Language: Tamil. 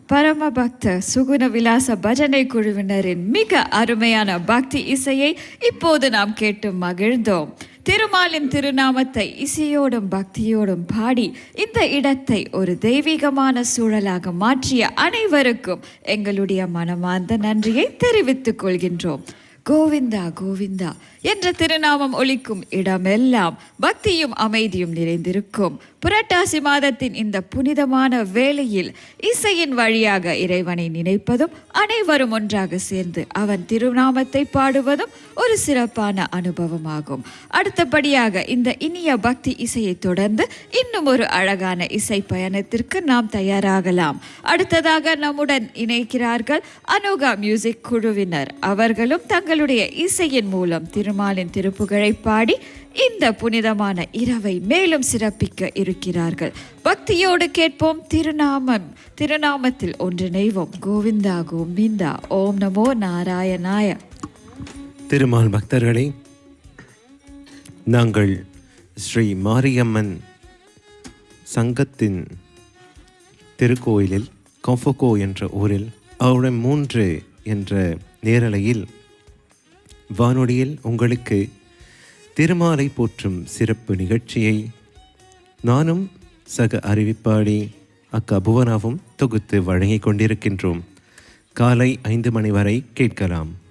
பரமபக்த சுகுண விலாச பஜனை குழுவினரின் மிக அருமையான பக்தி இசையை இப்போது நாம் கேட்டு மகிழ்ந்தோம் திருமாலின் திருநாமத்தை இசையோடும் பக்தியோடும் பாடி இந்த இடத்தை ஒரு தெய்வீகமான சூழலாக மாற்றிய அனைவருக்கும் எங்களுடைய மனமார்ந்த நன்றியை தெரிவித்துக் கொள்கின்றோம் கோவிந்தா கோவிந்தா என்ற திருநாமம் ஒலிக்கும் இடமெல்லாம் பக்தியும் அமைதியும் நிறைந்திருக்கும் புரட்டாசி மாதத்தின் இந்த புனிதமான வேளையில் இசையின் வழியாக இறைவனை நினைப்பதும் அனைவரும் ஒன்றாக சேர்ந்து அவன் திருநாமத்தை பாடுவதும் ஒரு சிறப்பான அனுபவமாகும் அடுத்தபடியாக இந்த இனிய பக்தி இசையை தொடர்ந்து இன்னும் ஒரு அழகான இசை பயணத்திற்கு நாம் தயாராகலாம் அடுத்ததாக நம்முடன் இணைக்கிறார்கள் அனுகா மியூசிக் குழுவினர் அவர்களும் தங்களுடைய இசையின் மூலம் திருமாலின் திருப்புகழை பாடி இந்த புனிதமான இரவை மேலும் சிறப்பிக்க இருக்கிறார்கள் பக்தியோடு கேட்போம் திருநாமம் திருநாமத்தில் ஒன்றிணைவோம் கோவிந்தா கோவிந்தா ஓம் நமோ நாராயணாய திருமால் பக்தர்களே நாங்கள் ஸ்ரீ மாரியம்மன் சங்கத்தின் திருக்கோயிலில் கொஃபகோ என்ற ஊரில் அவருடன் மூன்று என்ற நேரலையில் வானொலியில் உங்களுக்கு திருமாலை போற்றும் சிறப்பு நிகழ்ச்சியை நானும் சக அறிவிப்பாளி அக்கா புவனாவும் தொகுத்து வழங்கிக் கொண்டிருக்கின்றோம் காலை ஐந்து மணி வரை கேட்கலாம்